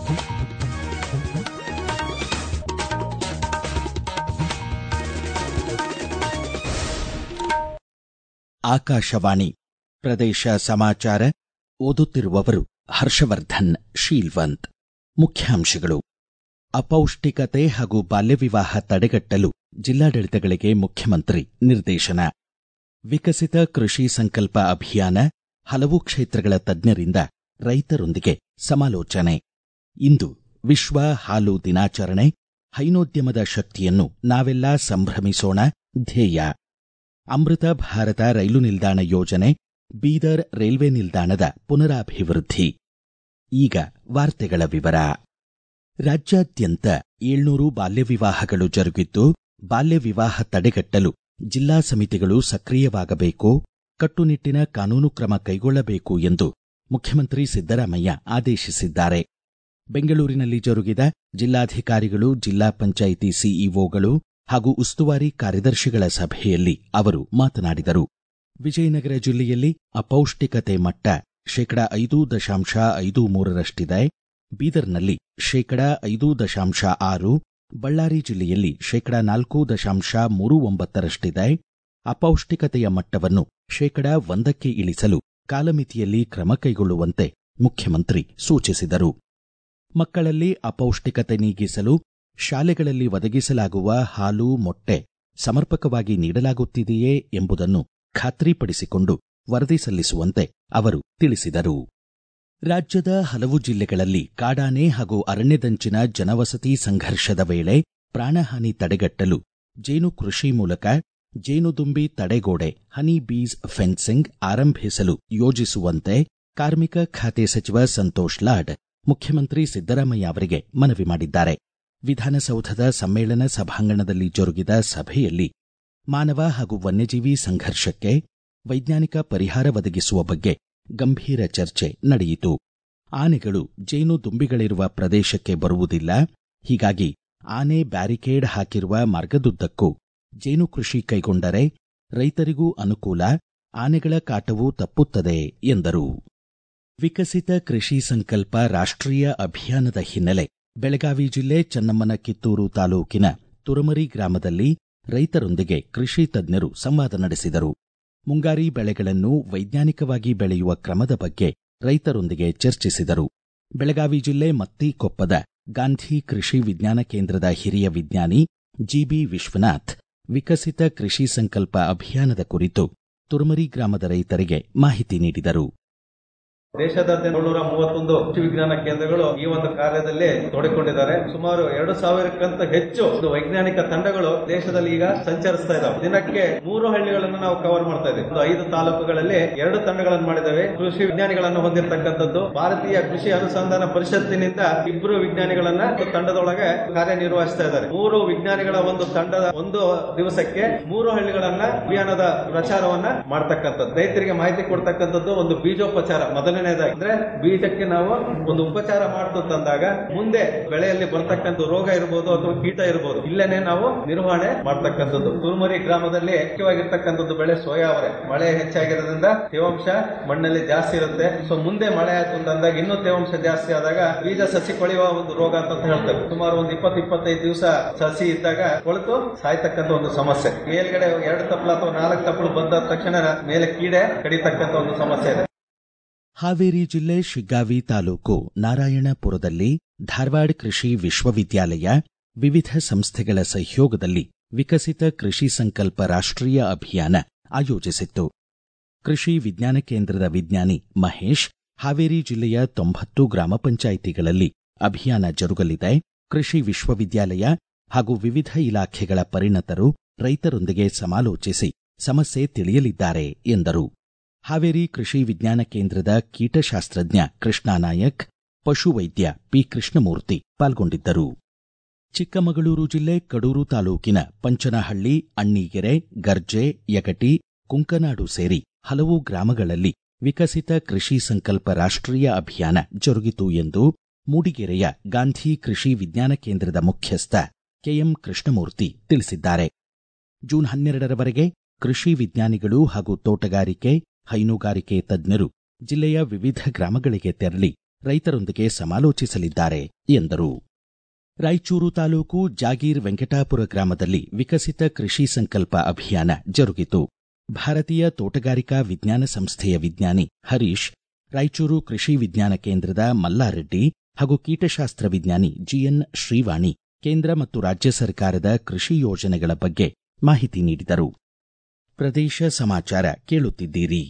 ಆಕಾಶವಾಣಿ ಪ್ರದೇಶ ಸಮಾಚಾರ ಓದುತ್ತಿರುವವರು ಹರ್ಷವರ್ಧನ್ ಶೀಲ್ವಂತ್ ಮುಖ್ಯಾಂಶಗಳು ಅಪೌಷ್ಟಿಕತೆ ಹಾಗೂ ಬಾಲ್ಯವಿವಾಹ ತಡೆಗಟ್ಟಲು ಜಿಲ್ಲಾಡಳಿತಗಳಿಗೆ ಮುಖ್ಯಮಂತ್ರಿ ನಿರ್ದೇಶನ ವಿಕಸಿತ ಕೃಷಿ ಸಂಕಲ್ಪ ಅಭಿಯಾನ ಹಲವು ಕ್ಷೇತ್ರಗಳ ತಜ್ಞರಿಂದ ರೈತರೊಂದಿಗೆ ಸಮಾಲೋಚನೆ ಇಂದು ವಿಶ್ವ ಹಾಲು ದಿನಾಚರಣೆ ಹೈನೋದ್ಯಮದ ಶಕ್ತಿಯನ್ನು ನಾವೆಲ್ಲ ಸಂಭ್ರಮಿಸೋಣ ಧ್ಯೇಯ ಅಮೃತ ಭಾರತ ರೈಲು ನಿಲ್ದಾಣ ಯೋಜನೆ ಬೀದರ್ ರೈಲ್ವೆ ನಿಲ್ದಾಣದ ಪುನರಾಭಿವೃದ್ಧಿ ಈಗ ವಾರ್ತೆಗಳ ವಿವರ ರಾಜ್ಯಾದ್ಯಂತ ಏಳ್ನೂರು ಬಾಲ್ಯವಿವಾಹಗಳು ಜರುಗಿದ್ದು ಬಾಲ್ಯವಿವಾಹ ತಡೆಗಟ್ಟಲು ಜಿಲ್ಲಾ ಸಮಿತಿಗಳು ಸಕ್ರಿಯವಾಗಬೇಕು ಕಟ್ಟುನಿಟ್ಟಿನ ಕಾನೂನು ಕ್ರಮ ಕೈಗೊಳ್ಳಬೇಕು ಎಂದು ಮುಖ್ಯಮಂತ್ರಿ ಸಿದ್ದರಾಮಯ್ಯ ಆದೇಶಿಸಿದ್ದಾರೆ ಬೆಂಗಳೂರಿನಲ್ಲಿ ಜರುಗಿದ ಜಿಲ್ಲಾಧಿಕಾರಿಗಳು ಜಿಲ್ಲಾ ಪಂಚಾಯಿತಿ ಸಿಇಒಗಳು ಹಾಗೂ ಉಸ್ತುವಾರಿ ಕಾರ್ಯದರ್ಶಿಗಳ ಸಭೆಯಲ್ಲಿ ಅವರು ಮಾತನಾಡಿದರು ವಿಜಯನಗರ ಜಿಲ್ಲೆಯಲ್ಲಿ ಅಪೌಷ್ಟಿಕತೆ ಮಟ್ಟ ಶೇಕಡ ಐದು ದಶಾಂಶ ಐದು ಮೂರರಷ್ಟಿದೆ ಬೀದರ್ನಲ್ಲಿ ಶೇಕಡ ಐದು ದಶಾಂಶ ಆರು ಬಳ್ಳಾರಿ ಜಿಲ್ಲೆಯಲ್ಲಿ ಶೇಕಡ ನಾಲ್ಕು ದಶಾಂಶ ಮೂರು ಒಂಬತ್ತರಷ್ಟಿದೆ ಅಪೌಷ್ಟಿಕತೆಯ ಮಟ್ಟವನ್ನು ಶೇಕಡ ಒಂದಕ್ಕೆ ಇಳಿಸಲು ಕಾಲಮಿತಿಯಲ್ಲಿ ಕ್ರಮ ಕೈಗೊಳ್ಳುವಂತೆ ಮುಖ್ಯಮಂತ್ರಿ ಸೂಚಿಸಿದರು ಮಕ್ಕಳಲ್ಲಿ ಅಪೌಷ್ಟಿಕತೆ ನೀಗಿಸಲು ಶಾಲೆಗಳಲ್ಲಿ ಒದಗಿಸಲಾಗುವ ಹಾಲು ಮೊಟ್ಟೆ ಸಮರ್ಪಕವಾಗಿ ನೀಡಲಾಗುತ್ತಿದೆಯೇ ಎಂಬುದನ್ನು ಖಾತ್ರಿಪಡಿಸಿಕೊಂಡು ವರದಿ ಸಲ್ಲಿಸುವಂತೆ ಅವರು ತಿಳಿಸಿದರು ರಾಜ್ಯದ ಹಲವು ಜಿಲ್ಲೆಗಳಲ್ಲಿ ಕಾಡಾನೆ ಹಾಗೂ ಅರಣ್ಯದಂಚಿನ ಜನವಸತಿ ಸಂಘರ್ಷದ ವೇಳೆ ಪ್ರಾಣಹಾನಿ ತಡೆಗಟ್ಟಲು ಜೇನು ಕೃಷಿ ಮೂಲಕ ಜೇನುದುಂಬಿ ತಡೆಗೋಡೆ ಹನಿ ಬೀಸ್ ಫೆನ್ಸಿಂಗ್ ಆರಂಭಿಸಲು ಯೋಜಿಸುವಂತೆ ಕಾರ್ಮಿಕ ಖಾತೆ ಸಚಿವ ಸಂತೋಷ್ ಲಾಡ್ ಮುಖ್ಯಮಂತ್ರಿ ಸಿದ್ದರಾಮಯ್ಯ ಅವರಿಗೆ ಮನವಿ ಮಾಡಿದ್ದಾರೆ ವಿಧಾನಸೌಧದ ಸಮ್ಮೇಳನ ಸಭಾಂಗಣದಲ್ಲಿ ಜರುಗಿದ ಸಭೆಯಲ್ಲಿ ಮಾನವ ಹಾಗೂ ವನ್ಯಜೀವಿ ಸಂಘರ್ಷಕ್ಕೆ ವೈಜ್ಞಾನಿಕ ಪರಿಹಾರ ಒದಗಿಸುವ ಬಗ್ಗೆ ಗಂಭೀರ ಚರ್ಚೆ ನಡೆಯಿತು ಆನೆಗಳು ಜೇನು ದುಂಬಿಗಳಿರುವ ಪ್ರದೇಶಕ್ಕೆ ಬರುವುದಿಲ್ಲ ಹೀಗಾಗಿ ಆನೆ ಬ್ಯಾರಿಕೇಡ್ ಹಾಕಿರುವ ಮಾರ್ಗದುದ್ದಕ್ಕೂ ಜೇನು ಕೃಷಿ ಕೈಗೊಂಡರೆ ರೈತರಿಗೂ ಅನುಕೂಲ ಆನೆಗಳ ಕಾಟವೂ ತಪ್ಪುತ್ತದೆ ಎಂದರು ವಿಕಸಿತ ಕೃಷಿ ಸಂಕಲ್ಪ ರಾಷ್ಟ್ರೀಯ ಅಭಿಯಾನದ ಹಿನ್ನೆಲೆ ಬೆಳಗಾವಿ ಜಿಲ್ಲೆ ಚನ್ನಮ್ಮನ ಕಿತ್ತೂರು ತಾಲೂಕಿನ ತುರಮರಿ ಗ್ರಾಮದಲ್ಲಿ ರೈತರೊಂದಿಗೆ ಕೃಷಿ ತಜ್ಞರು ಸಂವಾದ ನಡೆಸಿದರು ಮುಂಗಾರಿ ಬೆಳೆಗಳನ್ನು ವೈಜ್ಞಾನಿಕವಾಗಿ ಬೆಳೆಯುವ ಕ್ರಮದ ಬಗ್ಗೆ ರೈತರೊಂದಿಗೆ ಚರ್ಚಿಸಿದರು ಬೆಳಗಾವಿ ಜಿಲ್ಲೆ ಮತ್ತಿಕೊಪ್ಪದ ಗಾಂಧಿ ಕೃಷಿ ವಿಜ್ಞಾನ ಕೇಂದ್ರದ ಹಿರಿಯ ವಿಜ್ಞಾನಿ ಜಿಬಿ ವಿಶ್ವನಾಥ್ ವಿಕಸಿತ ಕೃಷಿ ಸಂಕಲ್ಪ ಅಭಿಯಾನದ ಕುರಿತು ತುರಮರಿ ಗ್ರಾಮದ ರೈತರಿಗೆ ಮಾಹಿತಿ ನೀಡಿದರು ದೇಶದಾದ್ಯಂತ ಏಳ್ನೂರ ಮೂವತ್ತೊಂದು ಕೃಷಿ ವಿಜ್ಞಾನ ಕೇಂದ್ರಗಳು ಈ ಒಂದು ಕಾರ್ಯದಲ್ಲಿ ತೊಡಗಿಕೊಂಡಿದ್ದಾರೆ ಸುಮಾರು ಎರಡು ಸಾವಿರಕ್ಕಂತ ಹೆಚ್ಚು ಒಂದು ವೈಜ್ಞಾನಿಕ ತಂಡಗಳು ದೇಶದಲ್ಲಿ ಈಗ ಸಂಚರಿಸ್ತಾ ಇದಾವೆ ದಿನಕ್ಕೆ ಮೂರು ಹಳ್ಳಿಗಳನ್ನು ನಾವು ಕವರ್ ಮಾಡ್ತಾ ಇದ್ದೀವಿ ಒಂದು ಐದು ತಾಲೂಕುಗಳಲ್ಲಿ ಎರಡು ತಂಡಗಳನ್ನು ಮಾಡಿದ್ದೇವೆ ಕೃಷಿ ವಿಜ್ಞಾನಿಗಳನ್ನು ಹೊಂದಿರತಕ್ಕಂಥದ್ದು ಭಾರತೀಯ ಕೃಷಿ ಅನುಸಂಧಾನ ಪರಿಷತ್ತಿನಿಂದ ಇಬ್ಬರು ವಿಜ್ಞಾನಿಗಳನ್ನ ಒಂದು ತಂಡದೊಳಗೆ ಕಾರ್ಯನಿರ್ವಹಿಸ್ತಾ ಇದ್ದಾರೆ ಮೂರು ವಿಜ್ಞಾನಿಗಳ ಒಂದು ತಂಡದ ಒಂದು ದಿವಸಕ್ಕೆ ಮೂರು ಹಳ್ಳಿಗಳನ್ನ ಅಭಿಯಾನದ ಪ್ರಚಾರವನ್ನ ಮಾಡ್ತಕ್ಕಂಥದ್ದು ರೈತರಿಗೆ ಮಾಹಿತಿ ಕೊಡ್ತಕ್ಕಂಥದ್ದು ಒಂದು ಬೀಜೋಪಚಾರ ಮೊದಲನೇ ಅಂದ್ರೆ ಬೀಜಕ್ಕೆ ನಾವು ಒಂದು ಉಪಚಾರ ಮಾಡ್ತು ತಂದಾಗ ಮುಂದೆ ಬೆಳೆಯಲ್ಲಿ ಬರ್ತಕ್ಕಂಥ ರೋಗ ಇರಬಹುದು ಅಥವಾ ಕೀಟ ಇರಬಹುದು ಇಲ್ಲೇನೆ ನಾವು ನಿರ್ವಹಣೆ ಮಾಡ್ತಕ್ಕಂಥದ್ದು ತುರುಮರಿ ಗ್ರಾಮದಲ್ಲಿ ಮುಖ್ಯವಾಗಿರ್ತಕ್ಕಂಥದ್ದು ಬೆಳೆ ಸೋಯಾ ಅವರೆ ಮಳೆ ಹೆಚ್ಚಾಗಿರೋದ್ರಿಂದ ತೇವಾಂಶ ಮಣ್ಣಲ್ಲಿ ಜಾಸ್ತಿ ಇರುತ್ತೆ ಸೊ ಮುಂದೆ ಮಳೆ ಆಯ್ತು ಅಂತಂದಾಗ ಇನ್ನೂ ತೇವಾಂಶ ಜಾಸ್ತಿ ಆದಾಗ ಬೀಜ ಸಸಿ ಕೊಳೆಯುವ ಒಂದು ರೋಗ ಅಂತ ಹೇಳ್ತಾರೆ ಸುಮಾರು ಒಂದು ಇಪ್ಪತ್ತು ಇಪ್ಪತ್ತೈದು ದಿವಸ ಸಸಿ ಇದ್ದಾಗ ಕೊಳೆತು ಸಾಯ್ತಕ್ಕಂಥ ಒಂದು ಸಮಸ್ಯೆ ಮೇಲ್ಗಡೆ ಎರಡು ತಪ್ಪಲು ಅಥವಾ ನಾಲ್ಕು ತಪ್ಪಲು ಬಂದ ತಕ್ಷಣ ಮೇಲೆ ಕೀಡೆ ಕಡಿತಕ್ಕಂಥ ಒಂದು ಸಮಸ್ಯೆ ಇದೆ ಹಾವೇರಿ ಜಿಲ್ಲೆ ಶಿಗ್ಗಾವಿ ತಾಲೂಕು ನಾರಾಯಣಪುರದಲ್ಲಿ ಧಾರವಾಡ ಕೃಷಿ ವಿಶ್ವವಿದ್ಯಾಲಯ ವಿವಿಧ ಸಂಸ್ಥೆಗಳ ಸಹಯೋಗದಲ್ಲಿ ವಿಕಸಿತ ಕೃಷಿ ಸಂಕಲ್ಪ ರಾಷ್ಟ್ರೀಯ ಅಭಿಯಾನ ಆಯೋಜಿಸಿತ್ತು ಕೃಷಿ ವಿಜ್ಞಾನ ಕೇಂದ್ರದ ವಿಜ್ಞಾನಿ ಮಹೇಶ್ ಹಾವೇರಿ ಜಿಲ್ಲೆಯ ತೊಂಬತ್ತು ಗ್ರಾಮ ಪಂಚಾಯಿತಿಗಳಲ್ಲಿ ಅಭಿಯಾನ ಜರುಗಲಿದೆ ಕೃಷಿ ವಿಶ್ವವಿದ್ಯಾಲಯ ಹಾಗೂ ವಿವಿಧ ಇಲಾಖೆಗಳ ಪರಿಣತರು ರೈತರೊಂದಿಗೆ ಸಮಾಲೋಚಿಸಿ ಸಮಸ್ಯೆ ತಿಳಿಯಲಿದ್ದಾರೆ ಎಂದರು ಹಾವೇರಿ ಕೃಷಿ ವಿಜ್ಞಾನ ಕೇಂದ್ರದ ಕೀಟಶಾಸ್ತ್ರಜ್ಞ ಕೃಷ್ಣಾನಾಯಕ್ ಪಶುವೈದ್ಯ ಪಿ ಕೃಷ್ಣಮೂರ್ತಿ ಪಾಲ್ಗೊಂಡಿದ್ದರು ಚಿಕ್ಕಮಗಳೂರು ಜಿಲ್ಲೆ ಕಡೂರು ತಾಲೂಕಿನ ಪಂಚನಹಳ್ಳಿ ಅಣ್ಣೀಗೆರೆ ಗರ್ಜೆ ಯಗಟಿ ಕುಂಕನಾಡು ಸೇರಿ ಹಲವು ಗ್ರಾಮಗಳಲ್ಲಿ ವಿಕಸಿತ ಕೃಷಿ ಸಂಕಲ್ಪ ರಾಷ್ಟ್ರೀಯ ಅಭಿಯಾನ ಜರುಗಿತು ಎಂದು ಮೂಡಿಗೆರೆಯ ಗಾಂಧಿ ಕೃಷಿ ವಿಜ್ಞಾನ ಕೇಂದ್ರದ ಮುಖ್ಯಸ್ಥ ಕೆಎಂ ಕೃಷ್ಣಮೂರ್ತಿ ತಿಳಿಸಿದ್ದಾರೆ ಜೂನ್ ಹನ್ನೆರಡರವರೆಗೆ ಕೃಷಿ ವಿಜ್ಞಾನಿಗಳು ಹಾಗೂ ತೋಟಗಾರಿಕೆ ಹೈನುಗಾರಿಕೆ ತಜ್ಞರು ಜಿಲ್ಲೆಯ ವಿವಿಧ ಗ್ರಾಮಗಳಿಗೆ ತೆರಳಿ ರೈತರೊಂದಿಗೆ ಸಮಾಲೋಚಿಸಲಿದ್ದಾರೆ ಎಂದರು ರಾಯಚೂರು ತಾಲೂಕು ಜಾಗೀರ್ ವೆಂಕಟಾಪುರ ಗ್ರಾಮದಲ್ಲಿ ವಿಕಸಿತ ಕೃಷಿ ಸಂಕಲ್ಪ ಅಭಿಯಾನ ಜರುಗಿತು ಭಾರತೀಯ ತೋಟಗಾರಿಕಾ ವಿಜ್ಞಾನ ಸಂಸ್ಥೆಯ ವಿಜ್ಞಾನಿ ಹರೀಶ್ ರಾಯಚೂರು ಕೃಷಿ ವಿಜ್ಞಾನ ಕೇಂದ್ರದ ಮಲ್ಲಾರೆಡ್ಡಿ ಹಾಗೂ ಕೀಟಶಾಸ್ತ್ರ ವಿಜ್ಞಾನಿ ಜಿಎನ್ ಶ್ರೀವಾಣಿ ಕೇಂದ್ರ ಮತ್ತು ರಾಜ್ಯ ಸರ್ಕಾರದ ಕೃಷಿ ಯೋಜನೆಗಳ ಬಗ್ಗೆ ಮಾಹಿತಿ ನೀಡಿದರು ಪ್ರದೇಶ ಸಮಾಚಾರ ಕೇಳುತ್ತಿದ್ದೀರಿ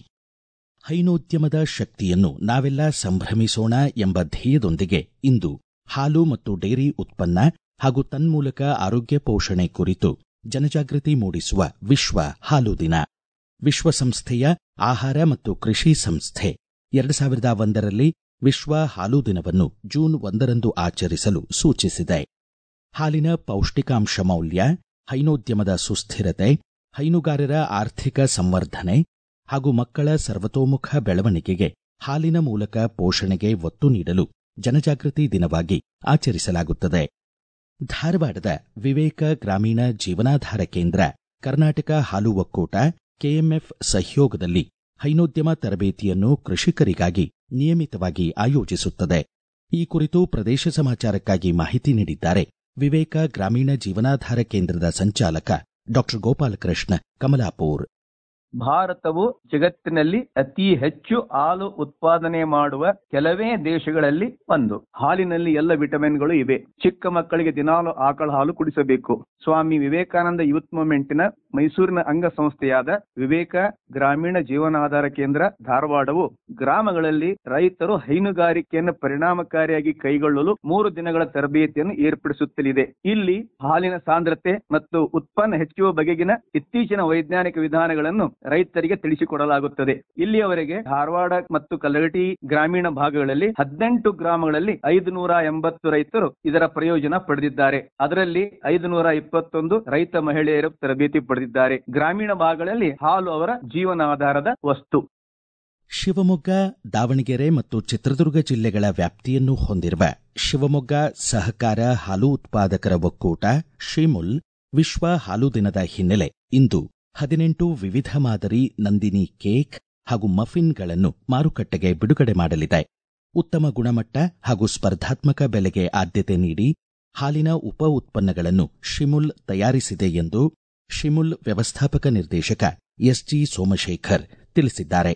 ಹೈನೋದ್ಯಮದ ಶಕ್ತಿಯನ್ನು ನಾವೆಲ್ಲ ಸಂಭ್ರಮಿಸೋಣ ಎಂಬ ಧ್ಯೇಯದೊಂದಿಗೆ ಇಂದು ಹಾಲು ಮತ್ತು ಡೈರಿ ಉತ್ಪನ್ನ ಹಾಗೂ ತನ್ಮೂಲಕ ಆರೋಗ್ಯ ಪೋಷಣೆ ಕುರಿತು ಜನಜಾಗೃತಿ ಮೂಡಿಸುವ ವಿಶ್ವ ಹಾಲು ದಿನ ವಿಶ್ವಸಂಸ್ಥೆಯ ಆಹಾರ ಮತ್ತು ಕೃಷಿ ಸಂಸ್ಥೆ ಎರಡು ಸಾವಿರದ ಒಂದರಲ್ಲಿ ವಿಶ್ವ ಹಾಲು ದಿನವನ್ನು ಜೂನ್ ಒಂದರಂದು ಆಚರಿಸಲು ಸೂಚಿಸಿದೆ ಹಾಲಿನ ಪೌಷ್ಟಿಕಾಂಶ ಮೌಲ್ಯ ಹೈನೋದ್ಯಮದ ಸುಸ್ಥಿರತೆ ಹೈನುಗಾರರ ಆರ್ಥಿಕ ಸಂವರ್ಧನೆ ಹಾಗೂ ಮಕ್ಕಳ ಸರ್ವತೋಮುಖ ಬೆಳವಣಿಗೆಗೆ ಹಾಲಿನ ಮೂಲಕ ಪೋಷಣೆಗೆ ಒತ್ತು ನೀಡಲು ಜನಜಾಗೃತಿ ದಿನವಾಗಿ ಆಚರಿಸಲಾಗುತ್ತದೆ ಧಾರವಾಡದ ವಿವೇಕ ಗ್ರಾಮೀಣ ಜೀವನಾಧಾರ ಕೇಂದ್ರ ಕರ್ನಾಟಕ ಹಾಲು ಒಕ್ಕೂಟ ಕೆಎಂಎಫ್ ಸಹಯೋಗದಲ್ಲಿ ಹೈನೋದ್ಯಮ ತರಬೇತಿಯನ್ನು ಕೃಷಿಕರಿಗಾಗಿ ನಿಯಮಿತವಾಗಿ ಆಯೋಜಿಸುತ್ತದೆ ಈ ಕುರಿತು ಪ್ರದೇಶ ಸಮಾಚಾರಕ್ಕಾಗಿ ಮಾಹಿತಿ ನೀಡಿದ್ದಾರೆ ವಿವೇಕ ಗ್ರಾಮೀಣ ಜೀವನಾಧಾರ ಕೇಂದ್ರದ ಸಂಚಾಲಕ ಡಾಕ್ಟರ್ ಗೋಪಾಲಕೃಷ್ಣ ಕಮಲಾಪುರ್ ಭಾರತವು ಜಗತ್ತಿನಲ್ಲಿ ಅತಿ ಹೆಚ್ಚು ಹಾಲು ಉತ್ಪಾದನೆ ಮಾಡುವ ಕೆಲವೇ ದೇಶಗಳಲ್ಲಿ ಒಂದು ಹಾಲಿನಲ್ಲಿ ಎಲ್ಲ ವಿಟಮಿನ್ಗಳು ಇವೆ ಚಿಕ್ಕ ಮಕ್ಕಳಿಗೆ ದಿನಾಲು ಆಕಳ ಹಾಲು ಕುಡಿಸಬೇಕು ಸ್ವಾಮಿ ವಿವೇಕಾನಂದ ಯೂತ್ ಮೂವ್ಮೆಂಟಿನ ಮೈಸೂರಿನ ಅಂಗಸಂಸ್ಥೆಯಾದ ವಿವೇಕ ಗ್ರಾಮೀಣ ಜೀವನಾಧಾರ ಕೇಂದ್ರ ಧಾರವಾಡವು ಗ್ರಾಮಗಳಲ್ಲಿ ರೈತರು ಹೈನುಗಾರಿಕೆಯನ್ನು ಪರಿಣಾಮಕಾರಿಯಾಗಿ ಕೈಗೊಳ್ಳಲು ಮೂರು ದಿನಗಳ ತರಬೇತಿಯನ್ನು ಏರ್ಪಡಿಸುತ್ತಲಿದೆ ಇಲ್ಲಿ ಹಾಲಿನ ಸಾಂದ್ರತೆ ಮತ್ತು ಉತ್ಪನ್ನ ಹೆಚ್ಚುವ ಬಗೆಗಿನ ಇತ್ತೀಚಿನ ವೈಜ್ಞಾನಿಕ ವಿಧಾನಗಳನ್ನು ರೈತರಿಗೆ ತಿಳಿಸಿಕೊಡಲಾಗುತ್ತದೆ ಇಲ್ಲಿಯವರೆಗೆ ಧಾರವಾಡ ಮತ್ತು ಕಲಗಟಿ ಗ್ರಾಮೀಣ ಭಾಗಗಳಲ್ಲಿ ಹದಿನೆಂಟು ಗ್ರಾಮಗಳಲ್ಲಿ ಐದು ನೂರ ಎಂಬತ್ತು ರೈತರು ಇದರ ಪ್ರಯೋಜನ ಪಡೆದಿದ್ದಾರೆ ಅದರಲ್ಲಿ ಐದು ನೂರ ಇಪ್ಪತ್ತೊಂದು ರೈತ ಮಹಿಳೆಯರು ತರಬೇತಿ ಪಡೆದಿದ್ದಾರೆ ಗ್ರಾಮೀಣ ಭಾಗಗಳಲ್ಲಿ ಹಾಲು ಅವರ ಜೀವನಾಧಾರದ ವಸ್ತು ಶಿವಮೊಗ್ಗ ದಾವಣಗೆರೆ ಮತ್ತು ಚಿತ್ರದುರ್ಗ ಜಿಲ್ಲೆಗಳ ವ್ಯಾಪ್ತಿಯನ್ನು ಹೊಂದಿರುವ ಶಿವಮೊಗ್ಗ ಸಹಕಾರ ಹಾಲು ಉತ್ಪಾದಕರ ಒಕ್ಕೂಟ ಶಿಮುಲ್ ವಿಶ್ವ ಹಾಲು ದಿನದ ಹಿನ್ನೆಲೆ ಇಂದು ಹದಿನೆಂಟು ವಿವಿಧ ಮಾದರಿ ನಂದಿನಿ ಕೇಕ್ ಹಾಗೂ ಮಫಿನ್ಗಳನ್ನು ಮಾರುಕಟ್ಟೆಗೆ ಬಿಡುಗಡೆ ಮಾಡಲಿದೆ ಉತ್ತಮ ಗುಣಮಟ್ಟ ಹಾಗೂ ಸ್ಪರ್ಧಾತ್ಮಕ ಬೆಲೆಗೆ ಆದ್ಯತೆ ನೀಡಿ ಹಾಲಿನ ಉಪ ಉತ್ಪನ್ನಗಳನ್ನು ಶಿಮುಲ್ ತಯಾರಿಸಿದೆ ಎಂದು ಶಿಮುಲ್ ವ್ಯವಸ್ಥಾಪಕ ನಿರ್ದೇಶಕ ಎಸ್ಜಿ ಸೋಮಶೇಖರ್ ತಿಳಿಸಿದ್ದಾರೆ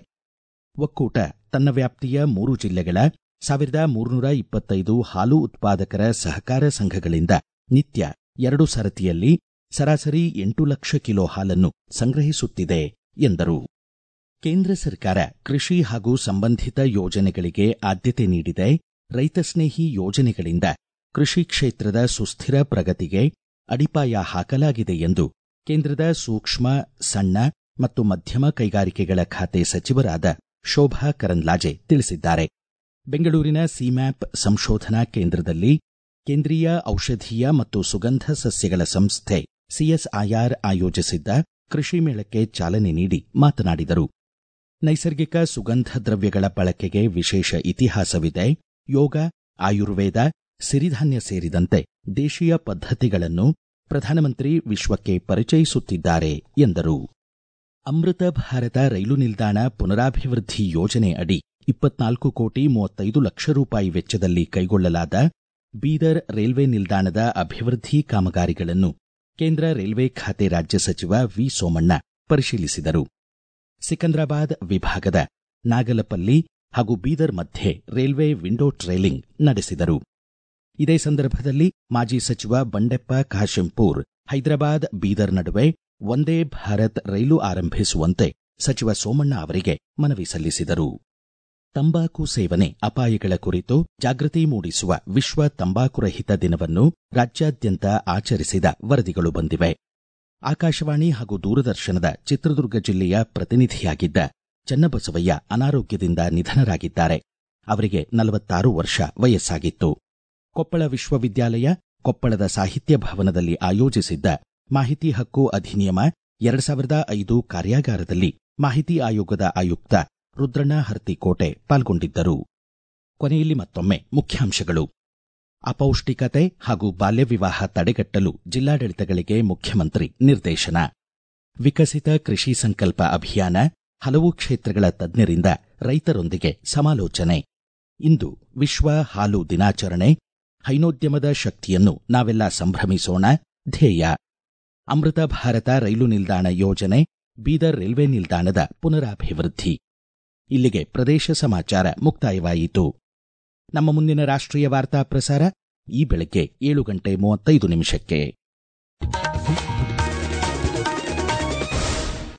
ಒಕ್ಕೂಟ ತನ್ನ ವ್ಯಾಪ್ತಿಯ ಮೂರು ಜಿಲ್ಲೆಗಳ ಸಾವಿರದ ಮೂರುನೂರ ಇಪ್ಪತ್ತೈದು ಹಾಲು ಉತ್ಪಾದಕರ ಸಹಕಾರ ಸಂಘಗಳಿಂದ ನಿತ್ಯ ಎರಡು ಸರತಿಯಲ್ಲಿ ಸರಾಸರಿ ಎಂಟು ಲಕ್ಷ ಕಿಲೋ ಹಾಲನ್ನು ಸಂಗ್ರಹಿಸುತ್ತಿದೆ ಎಂದರು ಕೇಂದ್ರ ಸರ್ಕಾರ ಕೃಷಿ ಹಾಗೂ ಸಂಬಂಧಿತ ಯೋಜನೆಗಳಿಗೆ ಆದ್ಯತೆ ನೀಡಿದೆ ರೈತ ಸ್ನೇಹಿ ಯೋಜನೆಗಳಿಂದ ಕೃಷಿ ಕ್ಷೇತ್ರದ ಸುಸ್ಥಿರ ಪ್ರಗತಿಗೆ ಅಡಿಪಾಯ ಹಾಕಲಾಗಿದೆ ಎಂದು ಕೇಂದ್ರದ ಸೂಕ್ಷ್ಮ ಸಣ್ಣ ಮತ್ತು ಮಧ್ಯಮ ಕೈಗಾರಿಕೆಗಳ ಖಾತೆ ಸಚಿವರಾದ ಶೋಭಾ ಕರಂದ್ಲಾಜೆ ತಿಳಿಸಿದ್ದಾರೆ ಬೆಂಗಳೂರಿನ ಸಿಮ್ಯಾಪ್ ಸಂಶೋಧನಾ ಕೇಂದ್ರದಲ್ಲಿ ಕೇಂದ್ರೀಯ ಔಷಧೀಯ ಮತ್ತು ಸುಗಂಧ ಸಸ್ಯಗಳ ಸಂಸ್ಥೆ ಸಿಎಸ್ಐಆರ್ ಆಯೋಜಿಸಿದ್ದ ಕೃಷಿ ಮೇಳಕ್ಕೆ ಚಾಲನೆ ನೀಡಿ ಮಾತನಾಡಿದರು ನೈಸರ್ಗಿಕ ಸುಗಂಧ ದ್ರವ್ಯಗಳ ಬಳಕೆಗೆ ವಿಶೇಷ ಇತಿಹಾಸವಿದೆ ಯೋಗ ಆಯುರ್ವೇದ ಸಿರಿಧಾನ್ಯ ಸೇರಿದಂತೆ ದೇಶೀಯ ಪದ್ಧತಿಗಳನ್ನು ಪ್ರಧಾನಮಂತ್ರಿ ವಿಶ್ವಕ್ಕೆ ಪರಿಚಯಿಸುತ್ತಿದ್ದಾರೆ ಎಂದರು ಅಮೃತ ಭಾರತ ರೈಲು ನಿಲ್ದಾಣ ಪುನರಾಭಿವೃದ್ಧಿ ಯೋಜನೆ ಅಡಿ ಇಪ್ಪತ್ನಾಲ್ಕು ಕೋಟಿ ಮೂವತ್ತೈದು ಲಕ್ಷ ರೂಪಾಯಿ ವೆಚ್ಚದಲ್ಲಿ ಕೈಗೊಳ್ಳಲಾದ ಬೀದರ್ ರೈಲ್ವೆ ನಿಲ್ದಾಣದ ಅಭಿವೃದ್ಧಿ ಕಾಮಗಾರಿಗಳನ್ನು ಕೇಂದ್ರ ರೈಲ್ವೆ ಖಾತೆ ರಾಜ್ಯ ಸಚಿವ ವಿ ಸೋಮಣ್ಣ ಪರಿಶೀಲಿಸಿದರು ಸಿಕಂದ್ರಾಬಾದ್ ವಿಭಾಗದ ನಾಗಲಪಲ್ಲಿ ಹಾಗೂ ಬೀದರ್ ಮಧ್ಯೆ ರೈಲ್ವೆ ವಿಂಡೋ ಟ್ರೇಲಿಂಗ್ ನಡೆಸಿದರು ಇದೇ ಸಂದರ್ಭದಲ್ಲಿ ಮಾಜಿ ಸಚಿವ ಬಂಡೆಪ್ಪ ಕಾಶೆಂಪೂರ್ ಹೈದರಾಬಾದ್ ಬೀದರ್ ನಡುವೆ ಒಂದೇ ಭಾರತ್ ರೈಲು ಆರಂಭಿಸುವಂತೆ ಸಚಿವ ಸೋಮಣ್ಣ ಅವರಿಗೆ ಮನವಿ ಸಲ್ಲಿಸಿದರು ತಂಬಾಕು ಸೇವನೆ ಅಪಾಯಗಳ ಕುರಿತು ಜಾಗೃತಿ ಮೂಡಿಸುವ ವಿಶ್ವ ತಂಬಾಕು ರಹಿತ ದಿನವನ್ನು ರಾಜ್ಯಾದ್ಯಂತ ಆಚರಿಸಿದ ವರದಿಗಳು ಬಂದಿವೆ ಆಕಾಶವಾಣಿ ಹಾಗೂ ದೂರದರ್ಶನದ ಚಿತ್ರದುರ್ಗ ಜಿಲ್ಲೆಯ ಪ್ರತಿನಿಧಿಯಾಗಿದ್ದ ಚನ್ನಬಸವಯ್ಯ ಅನಾರೋಗ್ಯದಿಂದ ನಿಧನರಾಗಿದ್ದಾರೆ ಅವರಿಗೆ ನಲವತ್ತಾರು ವರ್ಷ ವಯಸ್ಸಾಗಿತ್ತು ಕೊಪ್ಪಳ ವಿಶ್ವವಿದ್ಯಾಲಯ ಕೊಪ್ಪಳದ ಸಾಹಿತ್ಯ ಭವನದಲ್ಲಿ ಆಯೋಜಿಸಿದ್ದ ಮಾಹಿತಿ ಹಕ್ಕು ಅಧಿನಿಯಮ ಎರಡು ಸಾವಿರದ ಐದು ಕಾರ್ಯಾಗಾರದಲ್ಲಿ ಮಾಹಿತಿ ಆಯೋಗದ ಆಯುಕ್ತ ರುದ್ರಣ್ಣ ಹರ್ತಿಕೋಟೆ ಪಾಲ್ಗೊಂಡಿದ್ದರು ಕೊನೆಯಲ್ಲಿ ಮತ್ತೊಮ್ಮೆ ಮುಖ್ಯಾಂಶಗಳು ಅಪೌಷ್ಟಿಕತೆ ಹಾಗೂ ಬಾಲ್ಯ ವಿವಾಹ ತಡೆಗಟ್ಟಲು ಜಿಲ್ಲಾಡಳಿತಗಳಿಗೆ ಮುಖ್ಯಮಂತ್ರಿ ನಿರ್ದೇಶನ ವಿಕಸಿತ ಕೃಷಿ ಸಂಕಲ್ಪ ಅಭಿಯಾನ ಹಲವು ಕ್ಷೇತ್ರಗಳ ತಜ್ಞರಿಂದ ರೈತರೊಂದಿಗೆ ಸಮಾಲೋಚನೆ ಇಂದು ವಿಶ್ವ ಹಾಲು ದಿನಾಚರಣೆ ಹೈನೋದ್ಯಮದ ಶಕ್ತಿಯನ್ನು ನಾವೆಲ್ಲ ಸಂಭ್ರಮಿಸೋಣ ಧ್ಯೇಯ ಅಮೃತ ಭಾರತ ರೈಲು ನಿಲ್ದಾಣ ಯೋಜನೆ ಬೀದರ್ ರೈಲ್ವೆ ನಿಲ್ದಾಣದ ಪುನರಾಭಿವೃದ್ಧಿ ಇಲ್ಲಿಗೆ ಪ್ರದೇಶ ಸಮಾಚಾರ ಮುಕ್ತಾಯವಾಯಿತು ನಮ್ಮ ಮುಂದಿನ ರಾಷ್ಟ್ರೀಯ ವಾರ್ತಾ ಪ್ರಸಾರ ಈ ಬೆಳಗ್ಗೆ ಏಳು ಗಂಟೆ ಮೂವತ್ತೈದು ನಿಮಿಷಕ್ಕೆ